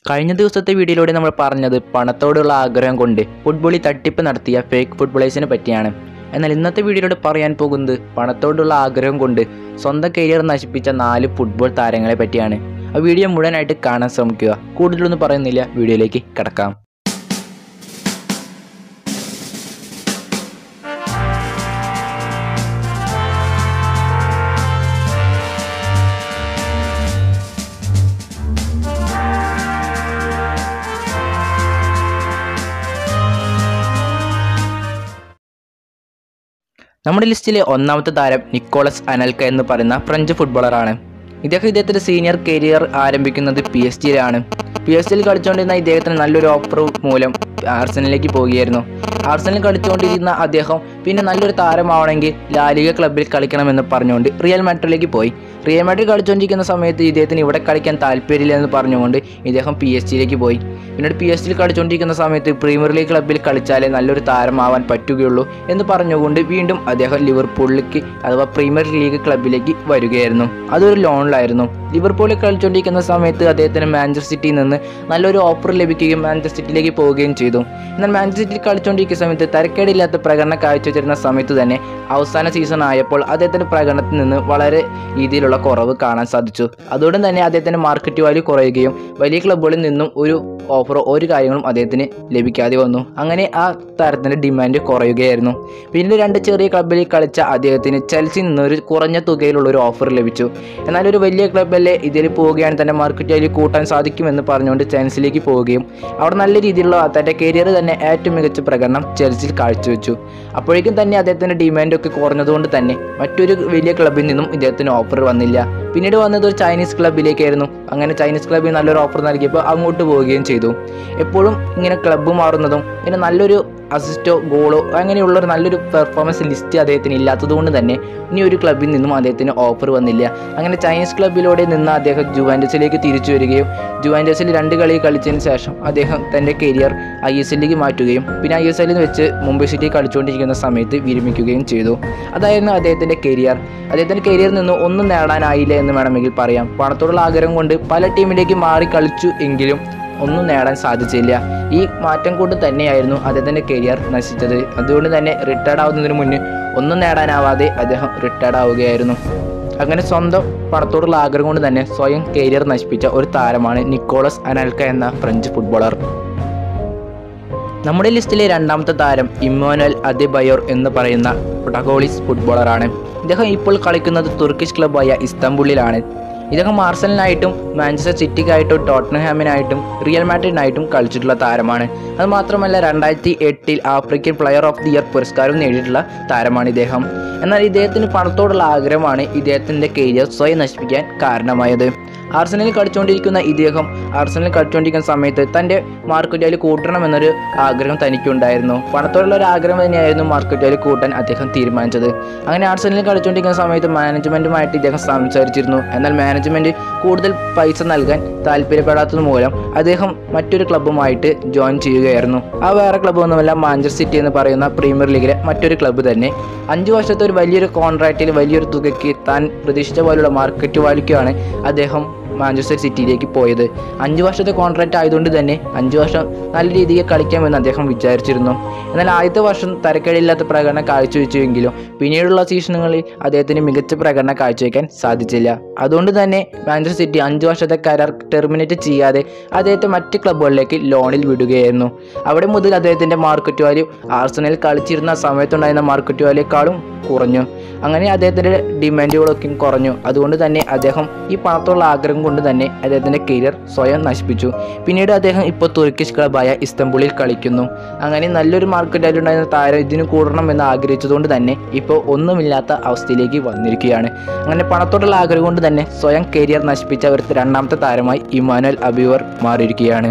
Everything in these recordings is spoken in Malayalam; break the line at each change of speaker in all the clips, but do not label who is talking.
കഴിഞ്ഞ ദിവസത്തെ വീഡിയോയിലൂടെ നമ്മൾ പറഞ്ഞത് പണത്തോടുള്ള ആഗ്രഹം കൊണ്ട് ഫുട്ബോളിൽ തട്ടിപ്പ് നടത്തിയ ഫേക്ക് ഫുട്ബോളേഴ്സിനെ പറ്റിയാണ് എന്നാൽ ഇന്നത്തെ വീഡിയോയിലൂടെ പറയാൻ പോകുന്നത് പണത്തോടുള്ള ആഗ്രഹം കൊണ്ട് സ്വന്തം കരിയർ നശിപ്പിച്ച നാല് ഫുട്ബോൾ താരങ്ങളെ പറ്റിയാണ് ആ വീഡിയോ മുഴുവനായിട്ട് കാണാൻ ശ്രമിക്കുക കൂടുതലൊന്നും പറയുന്നില്ല വീഡിയോയിലേക്ക് കിടക്കാം നമ്മുടെ ലിസ്റ്റിലെ ഒന്നാമത്തെ താരം നിക്കോളസ് അനൽക്ക എന്ന് പറയുന്ന ഫ്രഞ്ച് ഫുട്ബോളറാണ് ഇദ്ദേഹം ഇദ്ദേഹത്തിന്റെ സീനിയർ കരിയർ ആരംഭിക്കുന്നത് പി എസ് ജിയിലാണ് പി എസ് ജിയിൽ കളിച്ചുകൊണ്ടിരുന്ന ഇദ്ദേഹത്തിന് നല്ലൊരു ഓഫർ മൂലം ആർസനലിലേക്ക് പോവുകയായിരുന്നു ആർസനലിൽ കളിച്ചുകൊണ്ടിരുന്ന അദ്ദേഹം പിന്നെ നല്ലൊരു താരമാവണമെങ്കിൽ ലാലിക ക്ലബ്ബിൽ കളിക്കണമെന്ന് പറഞ്ഞുകൊണ്ട് റിയൽ മാഡ്രിഡിലേക്ക് പോയി റിയൽ മാഡ്രിഡ് കളിച്ചുകൊണ്ടിരിക്കുന്ന സമയത്ത് ഇദ്ദേഹത്തിന് ഇവിടെ കളിക്കാൻ താല്പര്യമില്ല എന്ന് പറഞ്ഞുകൊണ്ട് ഇദ്ദേഹം പി എസ് ജിയിലേക്ക് പോയി പിന്നീട് പി എസ് ജിയിൽ കളിച്ചുകൊണ്ടിരിക്കുന്ന സമയത്ത് പ്രീമിയർ ലീഗ് ക്ലബ്ബിൽ കളിച്ചാലേ നല്ലൊരു താരമാവാൻ പറ്റുകയുള്ളൂ എന്ന് പറഞ്ഞുകൊണ്ട് വീണ്ടും അദ്ദേഹം ലിവർപൂളിലേക്ക് അഥവാ പ്രീമിയർ ലീഗ് ക്ലബ്ബിലേക്ക് വരികയായിരുന്നു അതൊരു ലോണിലായിരുന്നു ലിവർപൂളിൽ കളിച്ചുകൊണ്ടിരിക്കുന്ന സമയത്ത് അദ്ദേഹത്തിന് മാഞ്ചസ്റ്റർ സിറ്റിയിൽ നിന്ന് നല്ലൊരു ഓഫർ ലഭിക്കുകയും മാഞ്ചസ്റ്റർ സിറ്റിയിലേക്ക് പോവുകയും ചെയ്തു എന്നാൽ മാഞ്ചസ്റ്റർ സിറ്റിയിൽ കളിച്ചുകൊണ്ടിരിക്കുന്ന സമയത്ത് തരക്കേടില്ലാത്ത പ്രകടനം കാഴ്ചവെച്ചിരുന്ന സമയത്ത് തന്നെ അവസാന സീസൺ ആയപ്പോൾ അദ്ദേഹത്തിൻ്റെ പ്രകടനത്തിൽ നിന്ന് വളരെ രീതിയിലുള്ള കുറവ് കാണാൻ സാധിച്ചു അതുകൊണ്ട് തന്നെ അദ്ദേഹത്തിൻ്റെ മാർക്കറ്റ് വാല്യൂ കുറയുകയും വലിയ ക്ലബ്ബുകളിൽ നിന്നും ഒരു ഓഫറോ ഒരു കാര്യങ്ങളും അദ്ദേഹത്തിന് ലഭിക്കാതെ വന്നു അങ്ങനെ ആ താരത്തിൻ്റെ ഡിമാൻഡ് കുറയുകയായിരുന്നു പിന്നീട് രണ്ട് ചെറിയ ക്ലബ്ബിൽ കളിച്ച അദ്ദേഹത്തിന് ചെൽസിയിൽ നിന്ന് ഒരു കുറഞ്ഞ തുകയിലുള്ള ഒരു ഓഫർ ലഭിച്ചു എന്നാൽ ഒരു വലിയ ക്ലബ്ബല്ലേ ഇതിൽ പോവുകയാണെങ്കിൽ തന്നെ മാർക്കറ്റ് വാല്യൂ കൂട്ടാൻ സാധിക്കുമെന്ന് പറഞ്ഞുകൊണ്ട് ചെൽസിയിലേക്ക് പോവുകയും അവിടെ നല്ല രീതിയിലുള്ള തൻ്റെ കരിയർ തന്നെ ഏറ്റവും മികച്ച പ്രകടനം ചെൽസിയിൽ കാഴ്ചവെച്ചു അപ്പോഴേക്കും തന്നെ അദ്ദേഹത്തിൻ്റെ ഡിമാൻഡൊക്കെ കുറഞ്ഞതുകൊണ്ട് തന്നെ മറ്റൊരു വലിയ ക്ലബ്ബിൽ നിന്നും ഇദ്ദേഹത്തിന് ഓഫർ വന്നില്ല പിന്നീട് വന്നത് ഒരു ചൈനീസ് ക്ലബ്ബിലേക്കായിരുന്നു അങ്ങനെ ചൈനീസ് ക്ലബ്ബിൽ നല്ലൊരു ഓഫർ നൽകിയപ്പോൾ അങ്ങോട്ട് പോവുകയും ചെയ്തു എപ്പോഴും ഇങ്ങനെ ക്ലബ്ബ് മാറുന്നതും പിന്നെ നല്ലൊരു അസിസ്റ്റോ ഗോളോ അങ്ങനെയുള്ള ഒരു നല്ലൊരു പെർഫോമൻസ് ലിസ്റ്റ് അദ്ദേഹത്തിന് ഇല്ലാത്തതുകൊണ്ട് തന്നെ ഇനി ഒരു ക്ലബ്ബിൽ നിന്നും അദ്ദേഹത്തിന് ഓഫർ വന്നില്ല അങ്ങനെ ചൈനീസ് ക്ലബ്ബിലൂടെ നിന്ന് അദ്ദേഹം ജുവാൻഡസിലേക്ക് തിരിച്ചു വരികയും ജുവാൻഡസിൽ രണ്ട് കളി കളിച്ചതിന് ശേഷം അദ്ദേഹം തൻ്റെ കരിയർ ഐ എസ് എല്ലിലേക്ക് മാറ്റുകയും പിന്നെ ഐ എസ് എല്ലിൽ വെച്ച് മുംബൈ സിറ്റി കളിച്ചുകൊണ്ടിരിക്കുന്ന സമയത്ത് വിരമിക്കുകയും ചെയ്തു അതായിരുന്നു അദ്ദേഹത്തിൻ്റെ കരിയർ അദ്ദേഹത്തിൻ്റെ കരിയറിൽ നിന്ന് ഒന്നും നേടാനായില്ല എന്ന് വേണമെങ്കിൽ പറയാം പണത്തോടുള്ള ആഗ്രഹം കൊണ്ട് പല ടീമിലേക്ക് മാറി കളിച്ചു എങ്കിലും ഒന്നും നേടാൻ സാധിച്ചില്ല ഈ മാറ്റം കൊണ്ട് തന്നെയായിരുന്നു അദ്ദേഹത്തിൻ്റെ കരിയർ നശിച്ചത് അതുകൊണ്ട് തന്നെ റിട്ടയർഡ് ആവുന്നതിന് മുന്നേ ഒന്നും നേടാനാവാതെ അദ്ദേഹം റിട്ടയർഡ് ആവുകയായിരുന്നു അങ്ങനെ സ്വന്തം പണത്തോടുള്ള ആഗ്രഹം കൊണ്ട് തന്നെ സ്വയം കരിയർ നശിപ്പിച്ച ഒരു താരമാണ് നിക്കോളസ് അനൽക്ക എന്ന ഫ്രഞ്ച് ഫുട്ബോളർ നമ്മുടെ ലിസ്റ്റിലെ രണ്ടാമത്തെ താരം ഇമ്മോനൽ അദിബയോർ എന്ന് പറയുന്ന പ്രൊട്ടഗോളിസ് ഫുട്ബോളറാണ് ഇദ്ദേഹം ഇപ്പോൾ കളിക്കുന്നത് തുർക്കിഷ് ക്ലബ്ബായ ഇസ്താംബുളിലാണ് ഇദ്ദേഹം ആർസനലിനായിട്ടും മാഞ്ചസ്റ്റർ സിറ്റിക്കായിട്ടും ടോട്ടൻഹാമിനായിട്ടും റിയൽ മാഡ്രിഡിനായിട്ടും കളിച്ചിട്ടുള്ള താരമാണ് അത് മാത്രമല്ല രണ്ടായിരത്തി എട്ടിൽ African player of the year പുരസ്കാരം നേടിയിട്ടുള്ള താരമാണ് ഇദ്ദേഹം എന്നാൽ ഇദ്ദേഹത്തിന് പണത്തോടുള്ള ആഗ്രഹമാണ് ഇദ്ദേഹത്തിൻ്റെ കരിയർ സ്വയം നശിപ്പിക്കാൻ കാരണമായത് ആർസനലിൽ കളിച്ചുകൊണ്ടിരിക്കുന്ന ഇദ്ദേഹം ആർസനലിൽ കളിച്ചുകൊണ്ടിരിക്കുന്ന സമയത്ത് തൻ്റെ മാർക്കറ്റ് വാല്യൂ കൂട്ടണമെന്നൊരു ആഗ്രഹം തനിക്കുണ്ടായിരുന്നു പണത്തോടുള്ള ഒരു ആഗ്രഹം തന്നെയായിരുന്നു മാർക്കറ്റ് വാല്യൂ കൂട്ടാൻ അദ്ദേഹം തീരുമാനിച്ചത് അങ്ങനെ ആർസനലിൽ കളിച്ചുകൊണ്ടിരിക്കുന്ന സമയത്ത് മാനേജ്മെൻറ്റുമായിട്ട് ഇദ്ദേഹം സംസാരിച്ചിരുന്നു എന്നാൽ മാനേജ്മെൻറ്റ് കൂടുതൽ പൈസ നൽകാൻ താല്പര്യപ്പെടാത്തത് മൂലം അദ്ദേഹം മറ്റൊരു ക്ലബ്ബുമായിട്ട് ജോയിൻ ചെയ്യുകയായിരുന്നു ആ വേറെ ക്ലബ്ബ് ഒന്നുമല്ല മാഞ്ചസ്റ്റർ സിറ്റി എന്ന് പറയുന്ന പ്രീമിയർ ലീഗിലെ മറ്റൊരു ക്ലബ്ബ് തന്നെ അഞ്ച് വർഷത്തെ ഒരു വലിയൊരു കോൺട്രാക്റ്റിൽ വലിയൊരു തുകയ്ക്ക് താൻ പ്രതീക്ഷിച്ച പോലുള്ള മാർക്കറ്റ് വാല്യൂക്കാണ് അദ്ദേഹം മാഞ്ചസ്റ്റർ സിറ്റിയിലേക്ക് പോയത് അഞ്ച് വർഷത്തെ കോൺട്രാക്റ്റ് ആയതുകൊണ്ട് തന്നെ അഞ്ച് വർഷം നല്ല രീതിയിൽ കളിക്കാമെന്ന് അദ്ദേഹം വിചാരിച്ചിരുന്നു എന്നാൽ ആദ്യത്തെ വർഷം തരക്കേടില്ലാത്ത പ്രകടനം കാഴ്ചവെച്ചുവെങ്കിലും പിന്നീടുള്ള സീസണുകളിൽ അദ്ദേഹത്തിന് മികച്ച പ്രകടനം കാഴ്ചവെക്കാൻ സാധിച്ചില്ല അതുകൊണ്ട് തന്നെ മാഞ്ചസ്റ്റർ സിറ്റി അഞ്ച് വർഷത്തെ കരാർ ടെർമിനേറ്റ് ചെയ്യാതെ അദ്ദേഹത്തെ മറ്റ് ക്ലബ്ബുകളിലേക്ക് ലോണിൽ വിടുകയായിരുന്നു അവിടെ മുതൽ അദ്ദേഹത്തിൻ്റെ മാർക്കറ്റ് വാല്യൂ ആർസണലിൽ കളിച്ചിരുന്ന സമയത്തുണ്ടായിരുന്ന മാർക്കറ്റ് വാല്യൂക്കാളും കുറഞ്ഞു അങ്ങനെ അദ്ദേഹത്തിൻ്റെ ഡിമാൻഡുകളൊക്കെ കുറഞ്ഞു അതുകൊണ്ട് തന്നെ അദ്ദേഹം ഈ പണത്തുള്ള ആഗ്രഹം കൊണ്ട് തന്നെ അദ്ദേഹത്തിൻ്റെ കരിയർ സ്വയം നശിപ്പിച്ചു പിന്നീട് അദ്ദേഹം ഇപ്പോൾ തുർക്കിഷ് ക്ലബായ ഇസ്തംബുളിൽ കളിക്കുന്നു അങ്ങനെ നല്ലൊരു മാർക്കറ്റ് വാല്യൂ ഉണ്ടായിരുന്ന താരം ഇതിന് കൂടണം എന്ന് ആഗ്രഹിച്ചതുകൊണ്ട് തന്നെ ഇപ്പോൾ ഒന്നുമില്ലാത്ത അവസ്ഥയിലേക്ക് വന്നിരിക്കുകയാണ് അങ്ങനെ പണത്തോടുള്ള ആഗ്രഹം കൊണ്ട് തന്നെ സ്വയം കരിയർ നശിപ്പിച്ച ഒരു രണ്ടാമത്തെ താരമായി ഇമാനുവൽ അബിവർ മാറിയിരിക്കുകയാണ്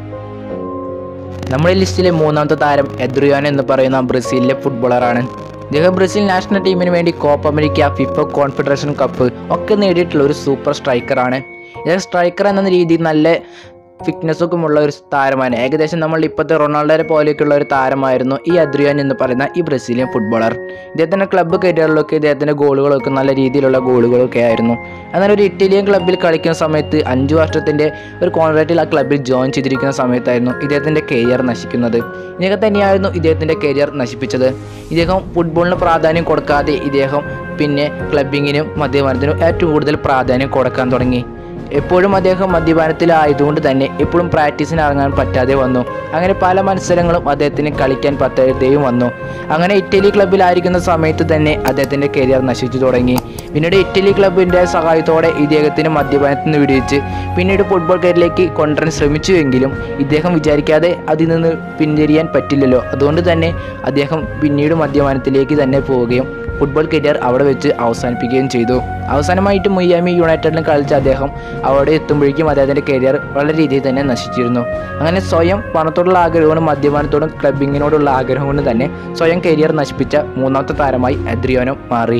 നമ്മുടെ ലിസ്റ്റിലെ മൂന്നാമത്തെ താരം എദ്രിയാൻ എന്ന് പറയുന്ന ബ്രസീലിലെ ഫുട്ബോളറാണ് ഇദ്ദേഹം ബ്രസീൽ നാഷണൽ ടീമിന് വേണ്ടി Copa America FIFA Confederation cup ഒക്കെ നേടിയിട്ടുള്ള ഒരു സൂപ്പർ സ്ട്രൈക്കറാണ് ഇദ്ദേഹം സ്ട്രൈക്കർ എന്ന രീതിയിൽ നല്ല ഫിറ്റ്നസ്സൊക്കെ ഉള്ള ഒരു താരമാണ് ഏകദേശം നമ്മൾ ഇപ്പോഴത്തെ റൊണാൾഡോയെ പോലെയൊക്കെയുള്ള ഒരു താരമായിരുന്നു ഈ അദ്രിയാൻ എന്ന് പറയുന്ന ഈ ബ്രസീലിയൻ ഫുട്ബോളർ ഇദ്ദേഹത്തിൻ്റെ ക്ലബ്ബ് കരിയറിലൊക്കെ ഇദ്ദേഹത്തിൻ്റെ ഗോളുകളൊക്കെ നല്ല രീതിയിലുള്ള ഗോളുകളൊക്കെ ആയിരുന്നു എന്നാൽ ഒരു ഇറ്റാലിയൻ ക്ലബ്ബിൽ കളിക്കുന്ന സമയത്ത് അഞ്ച് വർഷത്തിൻ്റെ ഒരു കോൺട്രാക്റ്റിൽ ആ ക്ലബ്ബിൽ ജോയിൻ ചെയ്തിരിക്കുന്ന സമയത്തായിരുന്നു ഇദ്ദേഹത്തിൻ്റെ കരിയർ നശിക്കുന്നത് ഇദ്ദേഹം തന്നെയായിരുന്നു ഇദ്ദേഹത്തിൻ്റെ കരിയർ നശിപ്പിച്ചത് ഇദ്ദേഹം ഫുട്ബോളിന് പ്രാധാന്യം കൊടുക്കാതെ ഇദ്ദേഹം പിന്നെ ക്ലബിങ്ങിനും മദ്യപാനത്തിനും ഏറ്റവും കൂടുതൽ പ്രാധാന്യം കൊടുക്കാൻ തുടങ്ങി എപ്പോഴും അദ്ദേഹം മദ്യപാനത്തിലായതുകൊണ്ട് തന്നെ എപ്പോഴും പ്രാക്ടീസിന് ഇറങ്ങാൻ പറ്റാതെ വന്നു അങ്ങനെ പല മത്സരങ്ങളും അദ്ദേഹത്തിന് കളിക്കാൻ പറ്റാതെയും വന്നു അങ്ങനെ ഇറ്റലി ക്ലബ്ബിലായിരിക്കുന്ന സമയത്ത് തന്നെ അദ്ദേഹത്തിൻ്റെ കരിയർ നശിച്ചു തുടങ്ങി പിന്നീട് ഇറ്റലി ക്ലബിൻ്റെ സഹായത്തോടെ ഇദ്ദേഹത്തിന് മദ്യപാനത്തിൽ നിന്ന് വിടുവിച്ച് പിന്നീട് ഫുട്ബോൾ കരിയറിലേക്ക് കൊണ്ടുവരാൻ ശ്രമിച്ചുവെങ്കിലും ഇദ്ദേഹം വിചാരിക്കാതെ അതിൽ നിന്ന് പിന്തിരിയാൻ പറ്റില്ലല്ലോ അതുകൊണ്ട് തന്നെ അദ്ദേഹം പിന്നീട് മദ്യപാനത്തിലേക്ക് തന്നെ പോവുകയും ഫുട്ബോൾ കരിയർ അവിടെ വെച്ച് അവസാനിപ്പിക്കുകയും ചെയ്തു അവസാനമായിട്ട് മുയ്യാമി യുണൈറ്റഡിലും കളിച്ച അദ്ദേഹം അവിടെ എത്തുമ്പോഴേക്കും അദ്ദേഹത്തിൻ്റെ കരിയർ വളരെ രീതിയിൽ തന്നെ നശിച്ചിരുന്നു അങ്ങനെ സ്വയം പണത്തോടുള്ള ആഗ്രഹവും മദ്യപാനത്തോടും ക്ലബിങ്ങിനോടുള്ള ആഗ്രഹം കൊണ്ട് തന്നെ സ്വയം കരിയർ നശിപ്പിച്ച മൂന്നാമത്തെ താരമായി അദ്രിയോനോ മാറി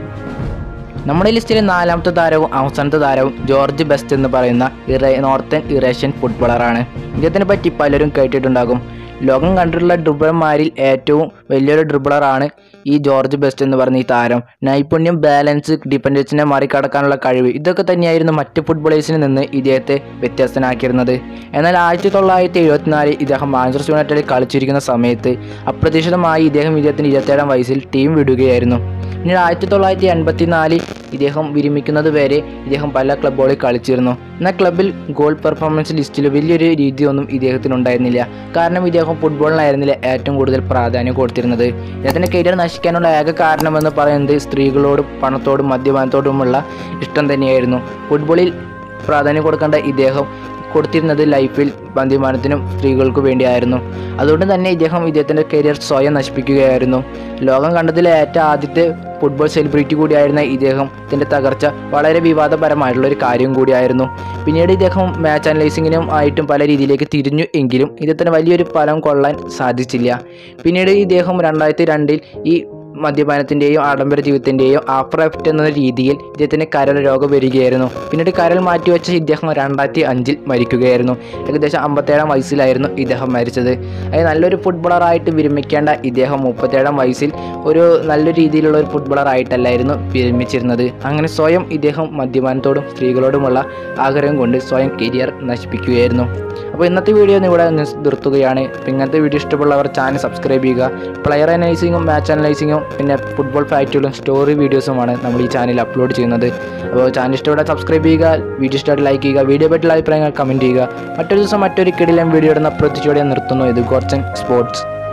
നമ്മുടെ ലിസ്റ്റിലെ നാലാമത്തെ താരവും അവസാനത്തെ താരവും ജോർജ് ബെസ്റ്റ് എന്ന് പറയുന്ന ഇറ നോർത്തേൺ ഇറേഷ്യൻ ഫുട്ബോളറാണ് ഇദ്ദേഹത്തിനെ പറ്റി പലരും കേട്ടിട്ടുണ്ടാകും ലോകം കണ്ടിട്ടുള്ള ഡ്രിബിളർമാരിൽ ഏറ്റവും വലിയൊരു ഡ്രിബിളറാണ് ഈ ജോർജ് ബെസ്റ്റ് എന്ന് പറയുന്ന ഈ താരം നൈപുണ്യം ബാലൻസ് ഡിപ്പെൻഡൻസിനെ മറികടക്കാനുള്ള കഴിവ് ഇതൊക്കെ തന്നെയായിരുന്നു മറ്റ് ഫുട്ബോളേഴ്സിൽ നിന്ന് ഇദ്ദേഹത്തെ വ്യത്യസ്തനാക്കിയിരുന്നത് എന്നാൽ ആയിരത്തി തൊള്ളായിരത്തി എഴുപത്തിനാലിൽ ഇദ്ദേഹം മാഞ്ചസ്റ്റർ യുണൈറ്റഡിൽ കളിച്ചിരിക്കുന്ന സമയത്ത് അപ്രതീക്ഷിതമായി ഇദ്ദേഹം ഇദ്ദേഹത്തിന് ഇരുപത്തേഴാം വയസ്സിൽ ടീം വിടുകയായിരുന്നു പിന്നീട് ആയിരത്തി തൊള്ളായിരത്തി എൺപത്തി നാലിൽ ഇദ്ദേഹം വിരമിക്കുന്നത് വരെ ഇദ്ദേഹം പല ക്ലബ്ബുകളിൽ കളിച്ചിരുന്നു എന്നാൽ ക്ലബ്ബിൽ ഗോൾ പെർഫോമൻസ് ലിസ്റ്റിൽ വലിയൊരു രീതിയൊന്നും ഇദ്ദേഹത്തിന് ഉണ്ടായിരുന്നില്ല കാരണം ഇദ്ദേഹം ഫുട്ബോളിനായിരുന്നില്ല ഏറ്റവും കൂടുതൽ പ്രാധാന്യം കൊടുത്തിരുന്നത് ഇദ്ദേഹത്തിൻ്റെ കരിയർ നശിക്കാനുള്ള ഏക കാരണമെന്ന് പറയുന്നത് സ്ത്രീകളോടും പണത്തോടും മദ്യപാനത്തോടുമുള്ള ഇഷ്ടം തന്നെയായിരുന്നു ഫുട്ബോളിൽ പ്രാധാന്യം കൊടുക്കേണ്ട ഇദ്ദേഹം കൊടുത്തിരുന്നത് ലൈഫിൽ മദ്യപാനത്തിനും സ്ത്രീകൾക്ക് വേണ്ടിയായിരുന്നു അതുകൊണ്ട് തന്നെ ഇദ്ദേഹം ഇദ്ദേഹത്തിൻ്റെ കരിയർ സ്വയം നശിപ്പിക്കുകയായിരുന്നു ലോകം കണ്ടതിലെ ഏറ്റവും ആദ്യത്തെ ഫുട്ബോൾ സെലിബ്രിറ്റി കൂടിയായിരുന്ന ഇദ്ദേഹത്തിൻ്റെ തകർച്ച വളരെ വിവാദപരമായിട്ടുള്ള ഒരു കാര്യം കൂടിയായിരുന്നു പിന്നീട് ഇദ്ദേഹം മാച്ച് അനലൈസിങ്ങിനും ആയിട്ടും പല രീതിയിലേക്ക് തിരിഞ്ഞു എങ്കിലും ഇദ്ദേഹത്തിന് വലിയൊരു ഫലം കൊള്ളാൻ സാധിച്ചില്ല പിന്നീട് ഇദ്ദേഹം രണ്ടായിരത്തി രണ്ടിൽ ഈ മദ്യപാനത്തിൻ്റെയും ആഡംബര ജീവിതത്തിൻ്റെയും ആഫ്റ്റർ എഫക്റ്റ് എന്ന രീതിയിൽ ഇദ്ദേഹത്തിന് കരൾ രോഗം വരികയായിരുന്നു പിന്നീട് കരൾ മാറ്റിവെച്ച ഇദ്ദേഹം രണ്ടായിരത്തി അഞ്ചിൽ മരിക്കുകയായിരുന്നു ഏകദേശം അമ്പത്തേഴാം വയസ്സിലായിരുന്നു ഇദ്ദേഹം മരിച്ചത് അതായത് നല്ലൊരു ഫുട്ബോളറായിട്ട് വിരമിക്കേണ്ട ഇദ്ദേഹം മുപ്പത്തേഴാം വയസ്സിൽ ഒരു നല്ല രീതിയിലുള്ള ഒരു ഫുട്ബോളറായിട്ടല്ലായിരുന്നു വിരമിച്ചിരുന്നത് അങ്ങനെ സ്വയം ഇദ്ദേഹം മദ്യപാനത്തോടും സ്ത്രീകളോടുമുള്ള ആഗ്രഹം കൊണ്ട് സ്വയം കരിയർ നശിപ്പിക്കുകയായിരുന്നു അപ്പോൾ ഇന്നത്തെ വീഡിയോ ഒന്ന് ഇവിടെ നിസ് നിർത്തുകയാണ് അപ്പോൾ ഇങ്ങനത്തെ വീഡിയോ ഇഷ്ടമുള്ളവർ ചാനൽ സബ്സ്ക്രൈബ് ചെയ്യുക പ്ലെയർ അനലൈസിങ്ങും മാച്ച് അനലൈസിങ്ങും പിന്നെ ഫുട്ബോൾ ഫാക്റ്റുകളും സ്റ്റോറി വീഡിയോസുമാണ് നമ്മൾ ഈ ചാനൽ അപ്ലോഡ് ചെയ്യുന്നത് അപ്പോൾ ചാനൽ ഇഷ്ടപ്പെട്ടാൽ സബ്സ്ക്രൈബ് ചെയ്യുക വീഡിയോ ഇഷ്ടമായിട്ട് ലൈക്ക് ചെയ്യുക വീഡിയോ പറ്റിയുള്ള അഭിപ്രായങ്ങൾ കമൻറ്റ് ചെയ്യുക മറ്റൊരു ദിവസം മറ്റൊരു കിടിലം വീഡിയോ ഇടുന്ന പ്രതീക്ഷയോടെ നിർത്തുന്നു ഇത് ഗോർച്ചൻ സ്പോർട്സ്